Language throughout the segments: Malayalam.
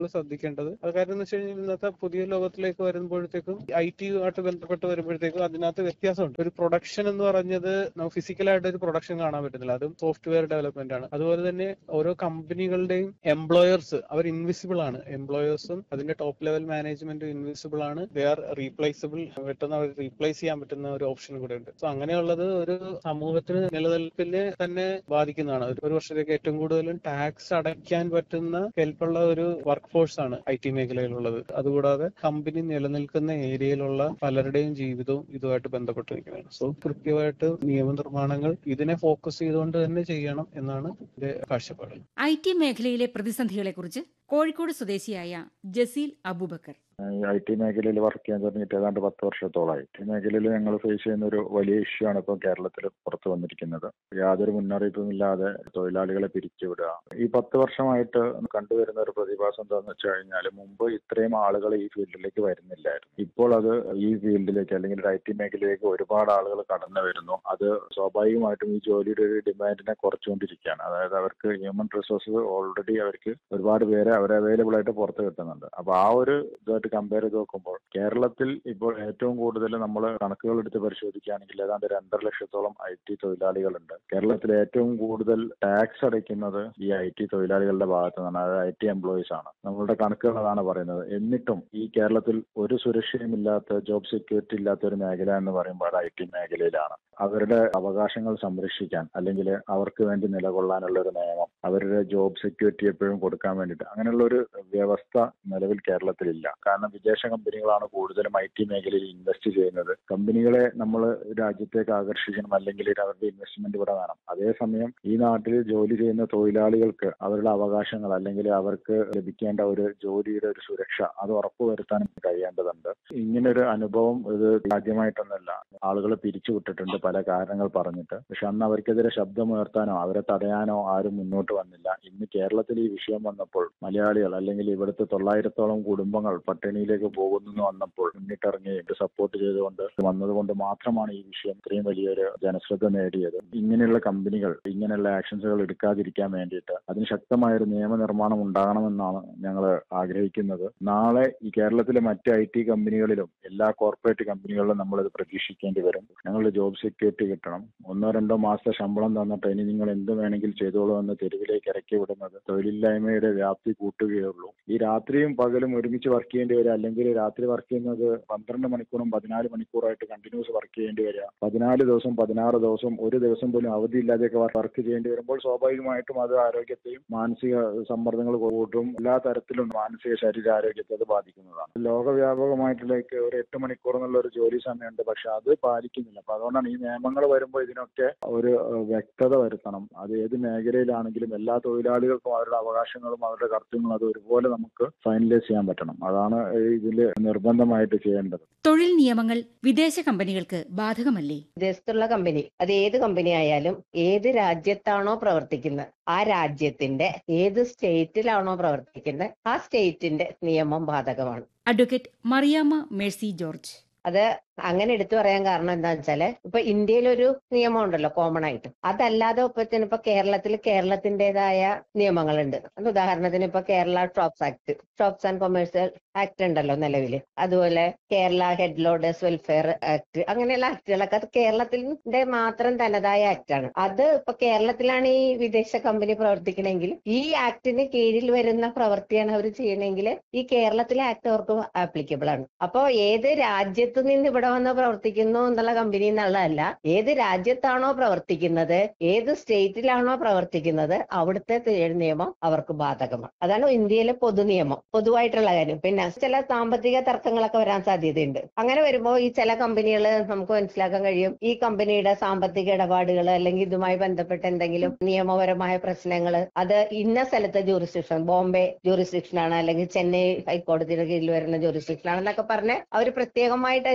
ശ്രദ്ധിക്കേണ്ടത് അത് കാര്യം എന്ന് വെച്ച് കഴിഞ്ഞാൽ ഇന്നത്തെ പുതിയ ലോകത്തിലേക്ക് വരുമ്പോഴത്തേക്കും ഐ ടി ആയിട്ട് ബന്ധപ്പെട്ട് വരുമ്പോഴത്തേക്കും അതിനകത്ത് വ്യത്യാസമുണ്ട് ഒരു പ്രൊഡക്ഷൻ എന്ന് പറഞ്ഞത് നമുക്ക് ഫിസിക്കലായിട്ട് ഒരു പ്രൊഡക്ഷൻ കാണാൻ പറ്റുന്നില്ല അതും സോഫ്റ്റ്വെയർ ഡെവലപ്മെന്റ് ആണ് അതുപോലെ തന്നെ ഓരോ കമ്പനികളുടെയും എംപ്ലോയേഴ്സ് അവർ ഇൻവിസിബിൾ ആണ് എംപ്ലോയേഴ്സും അതിന്റെ ടോപ്പ് ലെവൽ മാനേജ്മെന്റും ഇൻവിസിബിൾ ആണ് ദേ ആർ റീപ്ലേസബിൾ പെട്ടെന്ന് അവർ റീപ്ലേസ് ചെയ്യാൻ പറ്റുന്ന ഒരു ഓപ്ഷൻ കൂടെ ഉണ്ട് സോ അങ്ങനെയുള്ളത് ഒരു സമൂഹത്തിന് നിലനിൽപ്പിനെ തന്നെ ബാധിക്കുന്നതാണ് ഒരു- ഒരു വർഷത്തേക്ക് ഏറ്റവും കൂടുതലും ടാക്സ് അടയ്ക്കാൻ പറ്റുന്ന കെൽപ്പുള്ള ഒരു വർക്ക് ഫോഴ്സ് ആണ് ഐ ടി മേഖലയിലുള്ളത് അതുകൂടാതെ കമ്പനി നിലനിൽക്കുന്ന ഏരിയയിലുള്ള പലരുടെയും ജീവിതവും ഇതുമായിട്ട് ബന്ധപ്പെട്ടിരിക്കുന്നതാണ് സോ കൃത്യമായിട്ട് നിയമനിർമ്മാണങ്ങൾ ഇതിനെ ഫോക്കസ് ചെയ്തുകൊണ്ട് തന്നെ ചെയ്യണം എന്നാണ് എന്റെ കാഴ്ചപ്പാട് ഐ ടി മേഖലയിലെ പ്രതിസന്ധികളെക്കുറിച്ച് കോഴിക്കോട് സ്വദേശിയായ ജസീൽ അബൂബക്കർ ഐ ടി മേഖലയിൽ വർക്ക് ചെയ്യാൻ തുടങ്ങിയിട്ട് ഏതാണ്ട് പത്ത് വർഷത്തോളമായി ഐ ടി മേഖലയിൽ ഞങ്ങൾ ഫേസ് ചെയ്യുന്ന ഒരു വലിയ ഇഷ്യൂ ആണ് ഇപ്പോൾ കേരളത്തിൽ പുറത്തു വന്നിരിക്കുന്നത് യാതൊരു മുന്നറിയിപ്പും ഇല്ലാതെ തൊഴിലാളികളെ പിരിച്ചുവിടുക ഈ പത്ത് വർഷമായിട്ട് കണ്ടുവരുന്ന ഒരു പ്രതിഭാസം എന്താണെന്ന് വെച്ച് കഴിഞ്ഞാൽ മുമ്പ് ഇത്രയും ആളുകൾ ഈ ഫീൽഡിലേക്ക് വരുന്നില്ലായിരുന്നു ഇപ്പോൾ അത് ഈ ഫീൽഡിലേക്ക് അല്ലെങ്കിൽ ഐ ടി മേഖലയിലേക്ക് ഒരുപാട് ആളുകൾ കടന്നു വരുന്നു അത് സ്വാഭാവികമായിട്ടും ഈ ജോലിയുടെ ഒരു ഡിമാൻഡിനെ കുറച്ചുകൊണ്ടിരിക്കുകയാണ് അതായത് അവർക്ക് ഹ്യൂമൻ റിസോഴ്സസ് ഓൾറെഡി അവർക്ക് ഒരുപാട് പേരെ അവർ അവൈലബിൾ ആയിട്ട് പുറത്ത് കിട്ടുന്നുണ്ട് അപ്പൊ ആ ഒരു ഇതായിട്ട് കമ്പയർ ചെയ്ത് നോക്കുമ്പോൾ കേരളത്തിൽ ഇപ്പോൾ ഏറ്റവും കൂടുതൽ നമ്മൾ കണക്കുകൾ എടുത്ത് പരിശോധിക്കുകയാണെങ്കിൽ ഏതാണ്ട് രണ്ടര ലക്ഷത്തോളം ഐ ടി തൊഴിലാളികളുണ്ട് കേരളത്തിൽ ഏറ്റവും കൂടുതൽ ടാക്സ് അടയ്ക്കുന്നത് ഈ ഐ ടി തൊഴിലാളികളുടെ ഭാഗത്ത് നിന്നാണ് അതായത് ഐ ടി എംപ്ലോയീസ് ആണ് നമ്മളുടെ കണക്കുകൾ അതാണ് പറയുന്നത് എന്നിട്ടും ഈ കേരളത്തിൽ ഒരു സുരക്ഷയും ഇല്ലാത്ത ജോബ് സെക്യൂരിറ്റി ഇല്ലാത്ത ഒരു മേഖല എന്ന് പറയുമ്പോൾ അത് ഐ ടി മേഖലയിലാണ് അവരുടെ അവകാശങ്ങൾ സംരക്ഷിക്കാൻ അല്ലെങ്കിൽ അവർക്ക് വേണ്ടി നിലകൊള്ളാനുള്ള ഒരു നിയമം അവരുടെ ജോബ് സെക്യൂരിറ്റി എപ്പോഴും കൊടുക്കാൻ വേണ്ടിയിട്ട് അങ്ങനെയുള്ള ഒരു വ്യവസ്ഥ നിലവിൽ കേരളത്തിലില്ല കാരണം വിദേശ കമ്പനികളാണ് കൂടുതലും ഐ ടി മേഖലയിൽ ഇൻവെസ്റ്റ് ചെയ്യുന്നത് കമ്പനികളെ നമ്മൾ രാജ്യത്തേക്ക് ആകർഷിക്കണം അല്ലെങ്കിൽ അവരുടെ ഇൻവെസ്റ്റ്മെന്റ് ഇവിടെ വേണം അതേസമയം ഈ നാട്ടിൽ ജോലി ചെയ്യുന്ന തൊഴിലാളികൾക്ക് അവരുടെ അവകാശങ്ങൾ അല്ലെങ്കിൽ അവർക്ക് ലഭിക്കേണ്ട ഒരു ജോലിയുടെ ഒരു സുരക്ഷ അത് ഉറപ്പുവരുത്താൻ കഴിയേണ്ടതുണ്ട് ഇങ്ങനൊരു അനുഭവം ഇത് ആദ്യമായിട്ടൊന്നല്ല ആളുകൾ പിരിച്ചുവിട്ടിട്ടുണ്ട് പല കാരണങ്ങൾ പറഞ്ഞിട്ട് പക്ഷെ അന്ന് അവർക്കെതിരെ ശബ്ദമുയർത്താനോ അവരെ തടയാനോ ആരും മുന്നോട്ട് വന്നില്ല ഇന്ന് കേരളത്തിൽ ഈ വിഷയം വന്നപ്പോൾ മലയാളികൾ അല്ലെങ്കിൽ ഇവിടുത്തെ തൊള്ളായിരത്തോളം കുടുംബങ്ങൾ പട്ടിണിയിലേക്ക് പോകുന്നു എന്ന് വന്നപ്പോൾ മുന്നിട്ടിറങ്ങി ഇത് സപ്പോർട്ട് ചെയ്തുകൊണ്ട് വന്നതുകൊണ്ട് മാത്രമാണ് ഈ വിഷയം ഇത്രയും വലിയൊരു ജനശ്രദ്ധ നേടിയത് ഇങ്ങനെയുള്ള കമ്പനികൾ ഇങ്ങനെയുള്ള ആക്ഷൻസുകൾ എടുക്കാതിരിക്കാൻ വേണ്ടിയിട്ട് അതിന് ശക്തമായ ഒരു നിയമനിർമ്മാണം ഉണ്ടാകണമെന്നാണ് ഞങ്ങൾ ആഗ്രഹിക്കുന്നത് നാളെ ഈ കേരളത്തിലെ മറ്റ് ഐ ടി കമ്പനികളിലും എല്ലാ കോർപ്പറേറ്റ് കമ്പനികളിലും നമ്മളിത് പ്രതീക്ഷിക്കേണ്ടി വരും ഞങ്ങളുടെ ജോബ് സെക്യൂരിറ്റി കിട്ടണം ഒന്നോ രണ്ടോ മാസത്തെ ശമ്പളം തന്നിട്ട് ഇനി നിങ്ങൾ എന്ത് വേണമെങ്കിൽ ചെയ്തോളൂ എന്ന് തെരുവിലേക്ക് ഇറക്കി വിടുന്നത് തൊഴിലില്ലായ്മയുടെ വ്യാപ്തി കൂട്ടുകയുള്ളൂ ഈ രാത്രിയും പകലും ഒരുമിച്ച് വർക്ക് ചെയ്യേണ്ടി വരിക അല്ലെങ്കിൽ രാത്രി വർക്ക് ചെയ്യുന്നത് പന്ത്രണ്ട് മണിക്കൂറും പതിനാല് മണിക്കൂറായിട്ട് കണ്ടിന്യൂസ് വർക്ക് ചെയ്യേണ്ടി വരിക പതിനാല് ദിവസം പതിനാറ് ദിവസം ഒരു ദിവസം പോലും അവധിയില്ലാതെയൊക്കെ വർക്ക് ചെയ്യേണ്ടി വരുമ്പോൾ സ്വാഭാവികമായിട്ടും അത് ആരോഗ്യത്തെയും മാനസിക സമ്മർദ്ദങ്ങൾ കൂട്ടും എല്ലാ തരത്തിലും മാനസിക ശരീരാരോഗ്യത്തെ അത് ബാധിക്കുന്നതാണ് ലോകവ്യാപകമായിട്ടുള്ളേക്ക് ഒരു എട്ട് മണിക്കൂർ എന്നുള്ള ഒരു ജോലി സമയമുണ്ട് പക്ഷെ അത് പാലിക്കുന്നില്ല അപ്പൊ അതുകൊണ്ടാണ് ഈ നിയമങ്ങൾ വരുമ്പോൾ ഇതിനൊക്കെ ഒരു ഏഹ്, വ്യക്തത വരുത്തണം അത് ഏത് മേഖലയിലാണെങ്കിലും എല്ലാ തൊഴിലാളികൾക്കും അവരുടെ അവകാശങ്ങളും അവരുടെ കർത്തവ്യങ്ങളും അത് ഒരുപോലെ നമുക്ക് ഫൈനലൈസ് ചെയ്യാൻ പറ്റണം അതാണ് ഇതിൽ നിർബന്ധമായിട്ട് ചെയ്യേണ്ടത് തൊഴിൽ നിയമങ്ങൾ വിദേശ കമ്പനികൾക്ക് ബാധകമല്ലേ വിദേശത്തുള്ള കമ്പനി അത് ഏത് കമ്പനി ആയാലും ഏത് രാജ്യത്താണോ പ്രവർത്തിക്കുന്നത് ആ രാജ്യത്തിന്റെ ഏത് സ്റ്റേറ്റിലാണോ പ്രവർത്തിക്കുന്നത് ആ സ്റ്റേറ്റിന്റെ നിയമം ബാധകമാണ് അഡ്വക്കേറ്റ് മറിയാമ്മ മേഴ്സി ജോർജ് അത് അങ്ങനെ എടുത്തു പറയാൻ കാരണം എന്താ വെച്ചാല് ഇപ്പൊ ഇന്ത്യയിലൊരു നിയമം ഉണ്ടല്ലോ കോമൺ ആയിട്ട് അതല്ലാതെ ഇപ്പത്തിന് ഇപ്പൊ കേരളത്തിൽ കേരളത്തിന്റേതായ നിയമങ്ങളുണ്ട് അത് ഉദാഹരണത്തിന് ഇപ്പൊ Kerala shops act shops and commercial act ഉണ്ടല്ലോ നിലവിൽ അതുപോലെ Kerala head loaders welfare act അങ്ങനെയുള്ള ആക്ടുകളൊക്കെ അത് കേരളത്തിന്റെ മാത്രം തനതായ ആക്ട് ആണ് അത് ഇപ്പൊ കേരളത്തിലാണ് ഈ വിദേശ കമ്പനി പ്രവർത്തിക്കണമെങ്കിൽ ഈ ആക്ടിന് കീഴിൽ വരുന്ന പ്രവൃത്തിയാണ് അവർ ചെയ്യണമെങ്കിൽ ഈ കേരളത്തിലെ ആക്ട് അവർക്ക് ആപ്ലിക്കബിൾ ആണ് അപ്പോ ഏത് രാജ്യത്ത് നിന്ന് ഇവിടെ വന്ന് പ്രവർത്തിക്കുന്നു എന്നുള്ള കമ്പനി എന്നുള്ളതല്ല ഏത് രാജ്യത്താണോ പ്രവർത്തിക്കുന്നത് ഏത് സ്റ്റേറ്റിലാണോ പ്രവർത്തിക്കുന്നത് അവിടുത്തെ തൊഴിൽ നിയമം അവർക്ക് ബാധകമാണ് അതാണ് ഇന്ത്യയിലെ പൊതു നിയമം പൊതുവായിട്ടുള്ള കാര്യം പിന്നെ ചില സാമ്പത്തിക തർക്കങ്ങളൊക്കെ വരാൻ സാധ്യതയുണ്ട് അങ്ങനെ വരുമ്പോൾ ഈ ചില കമ്പനികൾ നമുക്ക് മനസ്സിലാക്കാൻ കഴിയും ഈ കമ്പനിയുടെ സാമ്പത്തിക ഇടപാടുകൾ അല്ലെങ്കിൽ ഇതുമായി ബന്ധപ്പെട്ട എന്തെങ്കിലും നിയമപരമായ പ്രശ്നങ്ങൾ അത് ഇന്ന സ്ഥലത്തെ ജൂറിസ്ഡിക്ഷൻ ബോംബെ ജൂറിസ്ഡിക്ഷൻ ആണ് അല്ലെങ്കിൽ ചെന്നൈ ഹൈക്കോടതിയുടെ കീഴിൽ വരുന്ന ജൂറിസ്ഡിക്ഷൻ ആണെന്നൊക്കെ പറഞ്ഞ് അവർ പ്രത്യേകമായിട്ട് അതിനെ നോട്ട്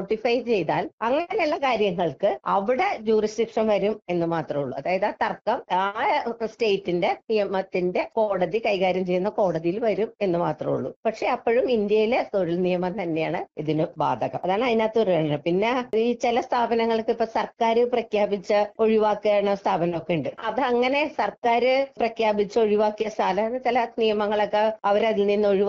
നോട്ടിഫൈ ചെയ്താൽ അങ്ങനെയുള്ള കാര്യങ്ങൾക്ക് അവിടെ ജൂറിസ്ഡിക്ഷൻ വരും എന്ന് മാത്രമേ ഉള്ളൂ അതായത് ആ തർക്കം ആ സ്റ്റേറ്റിന്റെ നിയമത്തിന്റെ കോടതി കൈകാര്യം ചെയ്യുന്ന കോടതിയിൽ വരും എന്ന് മാത്രമേ ഉള്ളൂ പക്ഷെ അപ്പോഴും ഇന്ത്യയിലെ തൊഴിൽ നിയമം തന്നെയാണ് ഇതിന് ബാധകം അതാണ് അതിനകത്ത് പറയുന്നത് പിന്നെ ഈ ചില സ്ഥാപനങ്ങൾക്ക് ഇപ്പൊ സർക്കാർ പ്രഖ്യാപിച്ച ഒഴിവാക്കുന്ന സ്ഥാപനമൊക്കെ ഉണ്ട് അത് അങ്ങനെ സർക്കാർ പ്രഖ്യാപിച്ച് ഒഴിവാക്കിയ സ്ഥലം ചില നിയമങ്ങളൊക്കെ അവരതിൽ നിന്ന് ഒഴിവാക്കി